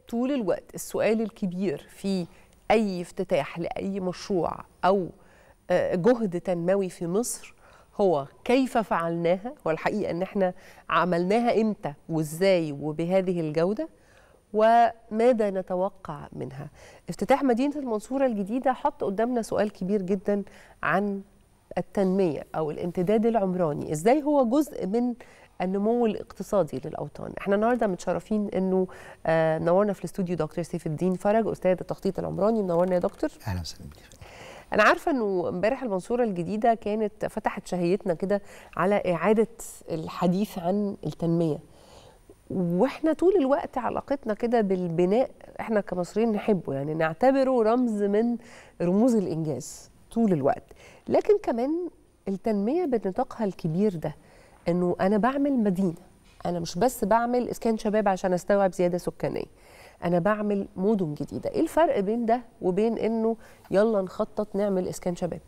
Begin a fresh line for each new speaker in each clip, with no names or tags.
طول الوقت السؤال الكبير في اي افتتاح لاي مشروع او آه، جهد تنموي في مصر هو كيف فعلناها والحقيقه ان احنا عملناها امتى وازاي وبهذه الجوده وماذا نتوقع منها افتتاح مدينه المنصوره الجديده حط قدامنا سؤال كبير جدا عن التنميه او الامتداد العمراني ازاي هو جزء من النمو الاقتصادي للاوطان احنا النهارده متشرفين انه آه نورنا في الاستوديو دكتور سيف الدين فرج استاذ التخطيط العمراني منورنا يا دكتور
اهلا وسهلا بك
انا عارفه انه امبارح المنصوره الجديده كانت فتحت شهيتنا كده على اعاده الحديث عن التنميه واحنا طول الوقت علاقتنا كده بالبناء احنا كمصريين نحبه يعني نعتبره رمز من رموز الانجاز طول الوقت لكن كمان التنميه بنطاقها الكبير ده انه انا بعمل مدينه انا مش بس بعمل اسكان شباب عشان استوعب زياده سكانيه انا بعمل مدن جديده ايه الفرق بين ده وبين انه يلا نخطط نعمل اسكان شباب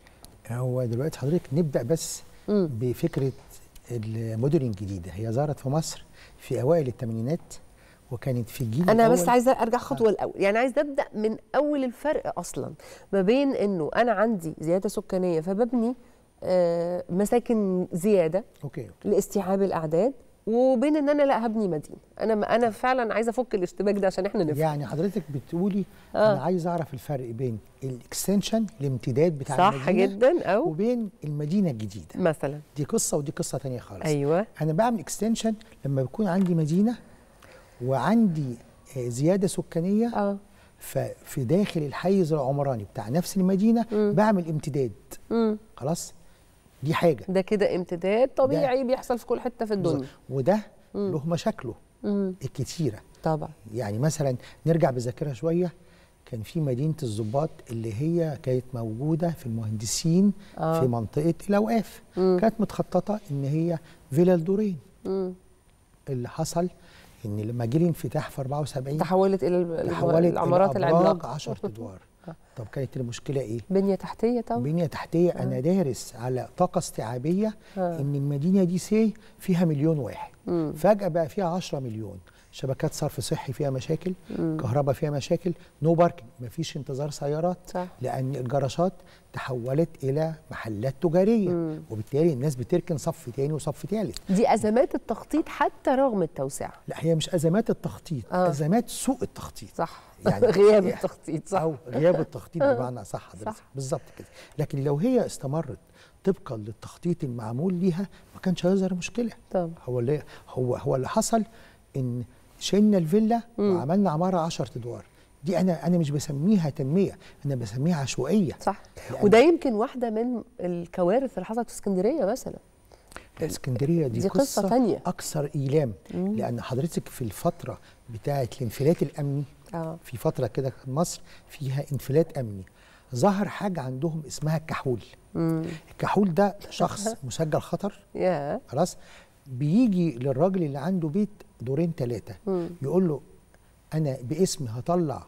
هو دلوقتي حضرتك نبدا بس
مم.
بفكره المدن الجديده هي ظهرت في مصر في اوائل الثمانينات وكانت في الجيل
انا
الأول
بس عايزه ارجع خطوه الاول يعني عايزه ابدا من اول الفرق اصلا ما بين انه انا عندي زياده سكانيه فببني آه، مساكن زياده
اوكي اوكي
لاستيعاب الاعداد وبين ان انا لا هبني مدينه انا انا فعلا عايزه افك الاشتباك ده عشان احنا نفهم
يعني حضرتك بتقولي
آه.
انا عايز اعرف الفرق بين الاكستنشن الامتداد بتاع
صح
المدينه
جدا او
وبين المدينه الجديده
مثلا
دي قصه ودي قصه تانية خالص
ايوه
انا بعمل اكستنشن لما بيكون عندي مدينه وعندي آه، زياده سكانيه
اه
ففي داخل الحيز العمراني بتاع نفس المدينه
مم.
بعمل امتداد
امم
خلاص دي حاجه
ده كده امتداد طبيعي بيحصل في كل حته في الدنيا
وده
مم.
له مشاكله
امم
الكتيره
طبعا
يعني مثلا نرجع بذاكرها شويه كان في مدينه الضباط اللي هي كانت موجوده في المهندسين
آه.
في منطقه الاوقاف
مم.
كانت متخططه ان هي فيلل دورين
امم
اللي حصل ان لما جه الانفتاح في 74
تحولت الى ال-
تحولت
العمارات
إلى أبراج
العملاقه
10 ادوار
آه.
طب كانت المشكله ايه؟
بنيه تحتيه طبعا
بنيه تحتيه انا دارس على طاقه استيعابيه
آه.
ان المدينه دي سي فيها مليون واحد
مم.
فجاه بقى فيها 10 مليون شبكات صرف صحي فيها مشاكل كهرباء فيها مشاكل نو باركنج مفيش انتظار سيارات
صح.
لان الجراشات تحولت الى محلات تجاريه
مم.
وبالتالي الناس بتركن صف تاني وصف تالت
دي ازمات التخطيط حتى رغم التوسعه
لا هي مش ازمات التخطيط
آه.
ازمات سوء التخطيط
صح
يعني
غياب
إيه؟
التخطيط صح
او غياب التخطيط بمعنى صح حضرتك
صح.
بالظبط كده لكن لو هي استمرت طبقا للتخطيط المعمول ليها ما كانش هيظهر مشكله
طبعا
هو اللي هو هو اللي حصل ان شلنا الفيلا وعملنا عماره 10 ادوار دي انا انا مش بسميها تنميه انا بسميها عشوائيه
صح
لأن-
وده يمكن واحده من الكوارث اللي حصلت في اسكندريه مثلا
اسكندريه دي,
دي قصة تانية.
اكثر ايلام لان حضرتك في الفتره بتاعه الانفلات الامني
اه
في فتره كده كان مصر فيها انفلات امني ظهر حاجه عندهم اسمها الكحول
امم
الكحول ده شخص مسجل خطر
يا
خلاص بيجي للراجل اللي عنده بيت دورين ثلاثه
مم.
يقول له انا باسمي هطلع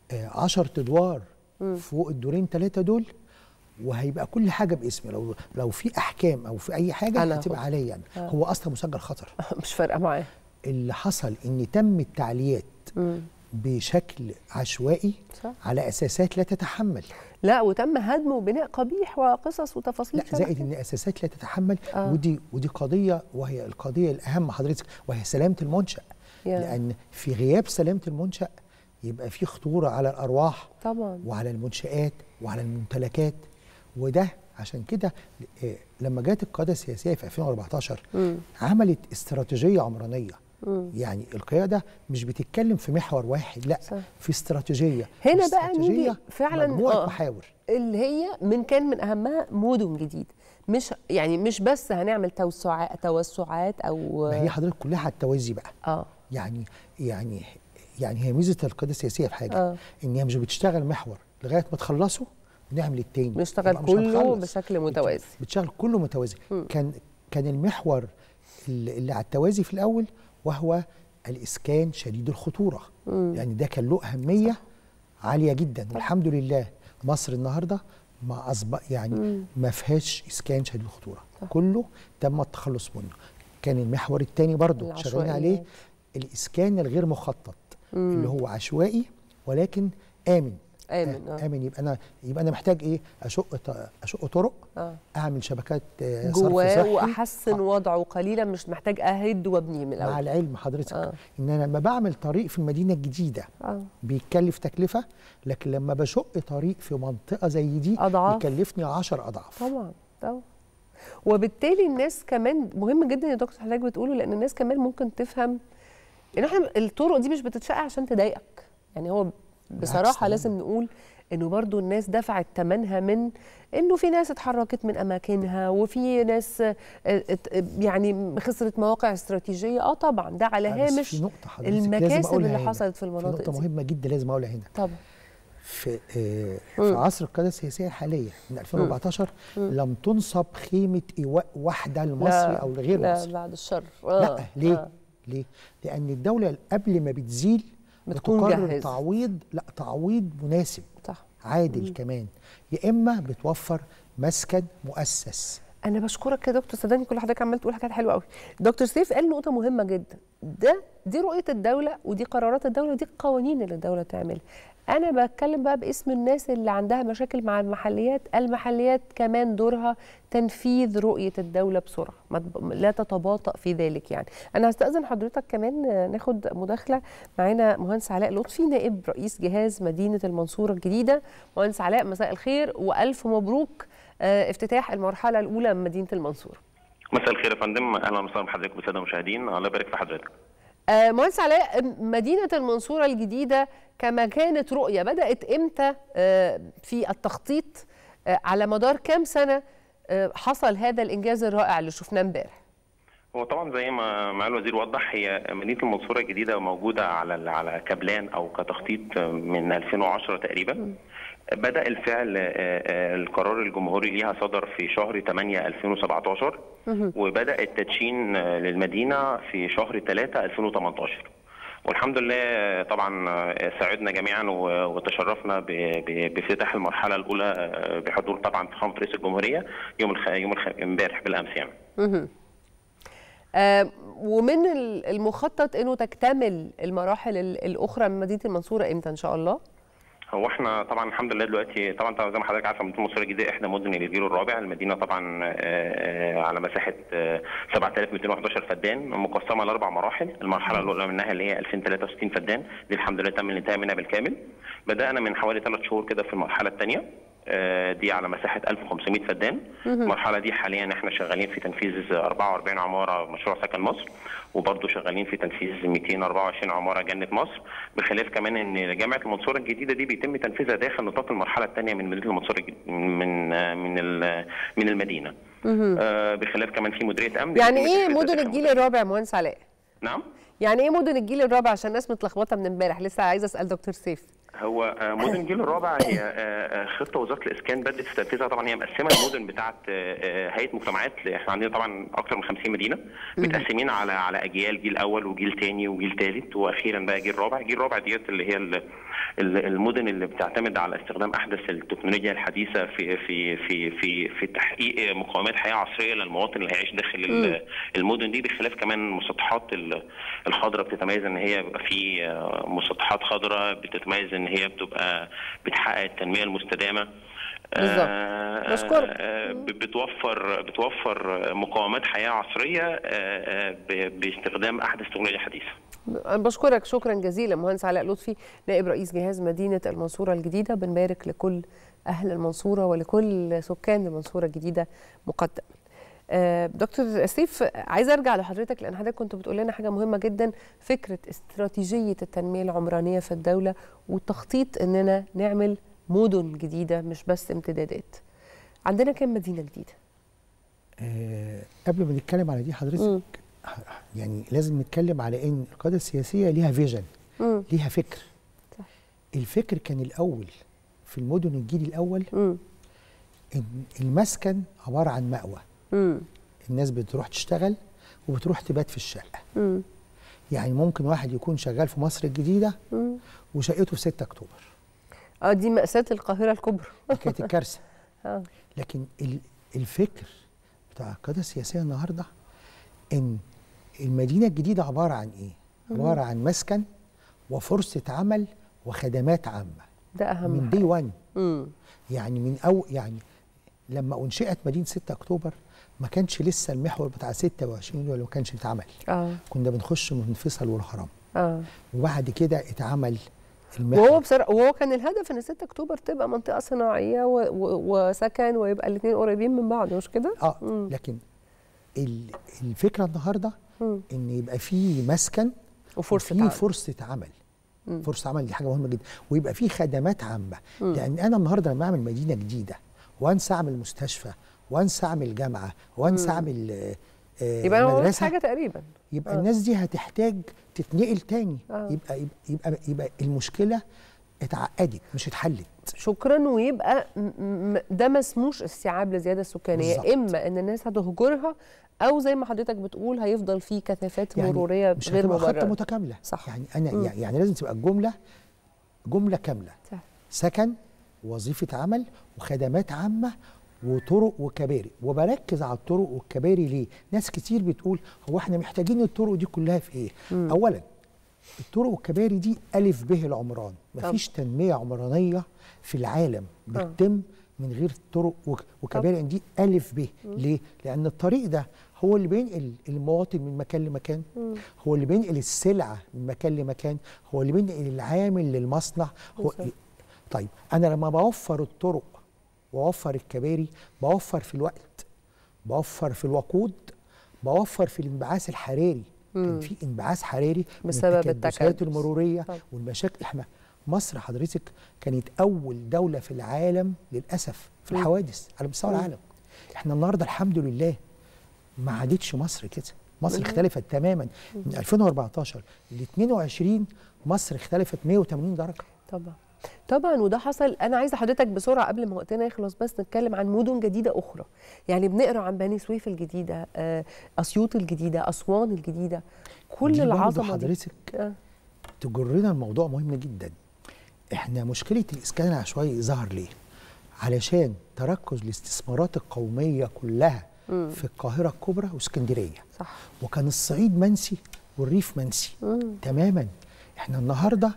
10 ادوار فوق الدورين ثلاثه دول وهيبقى كل حاجه باسمي لو لو في احكام او في اي حاجه
أنا
هتبقى
هاخد.
عليا أنا. هو اصلا مسجل خطر
مش فارقه معاه
اللي حصل ان تم التعليات
مم.
بشكل عشوائي
صح.
على اساسات لا تتحمل
لا وتم هدم وبناء قبيح وقصص وتفاصيل
لا
شبه
زائد
كده.
ان اساسات لا تتحمل
آه.
ودي ودي قضيه وهي القضيه الاهم حضرتك وهي سلامه المنشا
يا.
لان في غياب سلامه المنشا يبقى في خطوره على الارواح
طبعا
وعلى المنشآت وعلى الممتلكات وده عشان كده آه، لما جت القياده السياسيه في 2014
مم.
عملت استراتيجيه عمرانيه
مم.
يعني القياده مش بتتكلم في محور واحد لا
صح.
في استراتيجيه
هنا بقى
واستراتيجية
نيجي فعلا
مجموعه
آه.
محاور
اللي هي من كان من اهمها مدن جديده مش يعني مش بس هنعمل توسعات توسعات او
ما هي حضرتك كلها على التوازي بقى
اه
يعني يعني يعني هي ميزه القياده السياسيه في حاجه
آه.
ان هي مش بتشتغل محور لغايه ما تخلصه ونعمل التاني
بنشتغل
يبقى مش
كله
هنخلص.
بشكل متوازي.
بتشتغل كله متوازي كان كان المحور اللي اللي على التوازي في الاول وهو الاسكان شديد الخطوره يعني ده كان له اهميه عاليه جدا والحمد لله مصر النهارده ما اصبح يعني ما فيهاش اسكان شديد الخطوره كله تم التخلص منه كان المحور الثاني برضه شغالين عليه
العشوائيات.
الاسكان الغير مخطط اللي هو عشوائي ولكن امن
امن
آه. امن يبقى انا يبقى انا محتاج ايه اشق ط- اشق طرق
آه.
اعمل شبكات آه، صرف
جواه
صحي
واحسن
آه.
وضعه قليلا مش محتاج اهد وابنيه من
مع
الاول
العلم حضرتك
آه.
ان انا لما بعمل طريق في المدينه الجديده
آه.
بيتكلف تكلفه لكن لما بشق طريق في منطقه زي دي
أضعاف.
يكلفني 10 اضعاف
طبعا طبعا وبالتالي الناس كمان مهم جدا يا دكتور حضرتك بتقوله لان الناس كمان ممكن تفهم ان احنا الطرق دي مش بتتشق عشان تضايقك يعني هو بصراحه
تماماً.
لازم نقول انه برضو الناس دفعت ثمنها من انه في ناس اتحركت من اماكنها وفي ناس آه، ات- يعني خسرت مواقع استراتيجيه اه طبعا ده على
آه، بس
هامش
في نقطه حضرتك لازم
المكاسب
أقولها
اللي
هنا.
حصلت في المناطق
في نقطه
دي.
مهمه جدا لازم اقولها هنا
طبعا
في آه في عصر القياده السياسيه الحاليه من 2014 لم تنصب خيمه ايواء واحده لمصر
لا،
او لغير
لا
مصر
بعد الشر
لا
آه،
ليه؟
آه.
ليه؟ لأن الدولة قبل ما بتزيل
بتكون
بتقرر
جاهزة.
تعويض لا تعويض مناسب
صح
عادل كمان يا إما بتوفر مسكن مؤسس
انا بشكرك يا دكتور صدقني كل حضرتك عمال تقول حاجات حلوه قوي دكتور سيف قال نقطه مهمه جدا ده دي رؤيه الدوله ودي قرارات الدوله ودي القوانين اللي الدوله تعملها انا بتكلم بقى باسم الناس اللي عندها مشاكل مع المحليات المحليات كمان دورها تنفيذ رؤيه الدوله بسرعه ما تب- لا تتباطأ في ذلك يعني انا هستأذن حضرتك كمان آه، ناخد مداخله معانا مهندس علاء لطفي نائب رئيس جهاز مدينه المنصوره الجديده مهندس علاء مساء الخير والف مبروك آه، افتتاح المرحله الاولى من مدينه المنصوره
مساء الخير يا فندم اهلا وسهلا بحضرتك بالساده المشاهدين الله يبارك في حضرتك
آه، مهندس علاء مدينة المنصورة الجديدة كما كانت رؤية بدأت إمتى آه، في التخطيط آه، على مدار كام سنة آه، حصل هذا الإنجاز الرائع اللي شفناه امبارح
هو طبعا زي ما مع الوزير وضح هي مدينه المنصوره الجديده موجوده على على كبلان او كتخطيط من 2010 تقريبا بدا الفعل آه، آه، القرار الجمهوري ليها صدر في شهر 8 2017 وبدا التدشين آه، للمدينه في شهر 3 2018 والحمد لله طبعا آه، سعدنا جميعا و- وتشرفنا ب- ب- بافتتاح المرحله الاولى آه، بحضور طبعا فخامه رئيس الجمهوريه يوم الخ... يوم الخ... امبارح بالامس يعني
آه، ومن ال- المخطط أنه تكتمل المراحل ال- الأخرى من مدينة المنصورة إمتى إن شاء الله؟
هو احنا طبعا الحمد لله دلوقتي طبعا طبعا زي ما حضرتك عارفه مدينه المنصوره الجديده احدى مدن الجيل الرابع المدينه طبعا آه، آه، على مساحه آه، 7211 فدان مقسمه لاربع مراحل المرحله الاولى منها اللي هي 2063 فدان دي الحمد لله تم الانتهاء منها بالكامل بدانا من حوالي ثلاث شهور كده في المرحله الثانيه دي على مساحه 1500 فدان المرحله دي حاليا احنا شغالين في تنفيذ 44 عماره مشروع سكن مصر وبرضه شغالين في تنفيذ 224 عماره جنه مصر بخلاف كمان ان جامعه المنصوره الجديده دي بيتم تنفيذها داخل نطاق المرحله الثانيه من مدينه المنصوره الجد- من من ال- من المدينه آه، بخلاف كمان في مديريه امن
يعني
بيتم
إيه
تنفيذها
مدن
داخل
الجيل
مدينة-
الرابع مهندس علاء؟
نعم
يعني إيه مدن الجيل الرابع عشان الناس متلخبطة من امبارح لسه عايزة أسأل دكتور سيف
هو آه، مدن الجيل الرابع هي آه، آه، خطه وزاره الاسكان بدات في تنفيذها طبعا هي مقسمه المدن بتاعه آه، آه، هيئه مجتمعات احنا عندنا طبعا اكثر من 50 مدينه متقسمين على على اجيال جيل اول وجيل ثاني وجيل ثالث واخيرا بقى جيل رابع الجيل الرابع ديت اللي هي ال- ال- المدن اللي بتعتمد على استخدام احدث التكنولوجيا الحديثه في في في في في تحقيق مقومات حياه عصريه للمواطن اللي هيعيش داخل ال- المدن دي بخلاف كمان المسطحات ال- الخضراء بتتميز ان هي بيبقى في آه، مسطحات خضراء بتتميز ان هي بتبقى بتحقق التنميه المستدامه
بالظبط.
آه،
بشكرك.
آه، ب- بتوفر بتوفر مقومات حياه عصريه آه، آه، ب- باستخدام احدث تكنولوجيا حديثه
أنا بشكرك شكرا جزيلا مهندس علاء لطفي نائب رئيس جهاز مدينة المنصورة الجديدة بنبارك لكل أهل المنصورة ولكل سكان المنصورة الجديدة مقدما آه، دكتور سيف عايزه ارجع لحضرتك لان حضرتك كنت بتقول لنا حاجه مهمه جدا فكره استراتيجيه التنميه العمرانيه في الدوله والتخطيط اننا نعمل مدن جديده مش بس امتدادات عندنا كام مدينه جديده
آه قبل ما نتكلم على دي حضرتك يعني لازم نتكلم على ان القياده السياسيه ليها فيجن
مم.
ليها فكر
صح.
الفكر كان الاول في المدن الجيل الاول
مم.
ان المسكن عباره عن مأوى
مم.
الناس بتروح تشتغل وبتروح تبات في الشقه
مم.
يعني ممكن واحد يكون شغال في مصر الجديده
مم.
وشقته في 6 اكتوبر
اه دي مأساة القاهرة الكبرى
دي كانت الكارثه
آه.
لكن ال- الفكر بتاع القياده السياسيه النهارده ان المدينه الجديده عباره عن ايه؟ عباره عن مسكن وفرصه عمل وخدمات عامه
ده اهم
من
حاجه
دي 1
مم.
يعني من أو يعني لما انشئت مدينه 6 اكتوبر ما كانش لسه المحور بتاع 26 يوليو ما كانش اتعمل
اه
كنا بنخش من فيصل والهرم
اه
وبعد كده اتعمل المحور
وهو بصراحه وهو كان الهدف ان 6 اكتوبر تبقى منطقه صناعيه و... و... وسكن ويبقى الاثنين قريبين من بعض مش كده؟
اه
مم.
لكن ال- الفكره النهارده
مم.
ان يبقى في مسكن
وفرصه
وفي
عمل.
فرصه عمل
مم.
فرصه عمل دي حاجه مهمه جدا ويبقى في خدمات عامه
مم.
لان انا النهارده لما اعمل مدينه جديده وانسى اعمل مستشفى وانسى اعمل جامعه وانسى اعمل آه، آه،
يبقى انا ما عملتش
مدرسه
حاجه تقريبا
يبقى
آه.
الناس دي هتحتاج تتنقل تاني
آه.
يبقى يبقى يبقى, يبقى المشكله اتعقدت مش اتحلت
شكرا ويبقى م- م- ده ما اسموش استيعاب للزياده السكانيه
بالظبط.
اما ان الناس هتهجرها او زي ما حضرتك بتقول هيفضل في كثافات مروريه
مش
غير
هتبقى خطه
مبرره
متكامله
صح.
يعني انا
مم.
يعني, يعني لازم تبقى الجمله جمله كامله
صح.
سكن وظيفه عمل وخدمات عامه وطرق وكباري وبركز على الطرق والكباري ليه ناس كتير بتقول هو احنا محتاجين الطرق دي كلها في ايه
مم.
اولا الطرق والكباري دي الف به العمران
طب.
مفيش تنميه عمرانيه في العالم
آه.
بتتم من غير طرق وك- وكباري دي الف به ليه لان الطريق ده هو اللي بينقل المواطن من مكان لمكان
مم.
هو اللي بينقل السلعه من مكان لمكان هو اللي بينقل العامل للمصنع هو
بالظبط.
طيب انا لما بوفر الطرق واوفر الكباري بوفر في الوقت بوفر في الوقود بوفر في الانبعاث الحراري
مم.
كان في انبعاث حراري
بسبب
من التكدسات
التكدس.
المروريه
طبعا.
والمشاكل احنا مصر حضرتك كانت اول دوله في العالم للاسف في
مم.
الحوادث على مستوى
مم.
العالم احنا النهارده الحمد لله ما عادتش مصر كده مصر اختلفت تماما من 2014 ل 22 مصر اختلفت 180 درجه
طبعا طبعا وده حصل انا عايزه حضرتك بسرعه قبل ما وقتنا يخلص بس نتكلم عن مدن جديده اخرى يعني بنقرا عن بني سويف الجديده آه، اسيوط الجديده اسوان الجديده كل
دي برضه
العظمه دي
حضرتك
آه.
تجرنا الموضوع مهم جدا احنا مشكله الاسكان العشوائي ظهر ليه علشان تركز الاستثمارات القوميه كلها
مم.
في القاهره الكبرى واسكندريه
صح
وكان الصعيد منسي والريف منسي
مم.
تماما احنا النهارده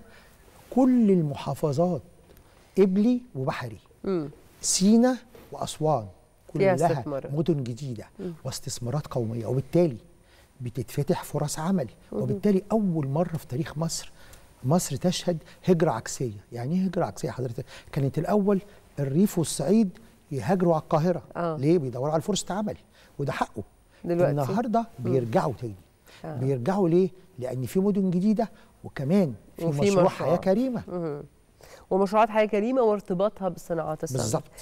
كل المحافظات قبلي وبحري
مم.
سينا واسوان
فيها
كلها
استثمارات.
مدن جديده
مم.
واستثمارات قوميه وبالتالي بتتفتح فرص عمل وبالتالي اول مره في تاريخ مصر مصر تشهد هجره عكسيه يعني ايه هجره عكسيه حضرتك كانت الاول الريف والصعيد يهاجروا على القاهره
آه.
ليه بيدوروا على فرصه عمل وده حقه
دلوقتي
النهارده بيرجعوا تاني
آه.
بيرجعوا ليه لان في مدن جديده وكمان في
وفي
مشروع
مشروع.
حياه كريمه
مم. ومشروعات حياه كريمه وارتباطها بالصناعات الصغيره
بالظبط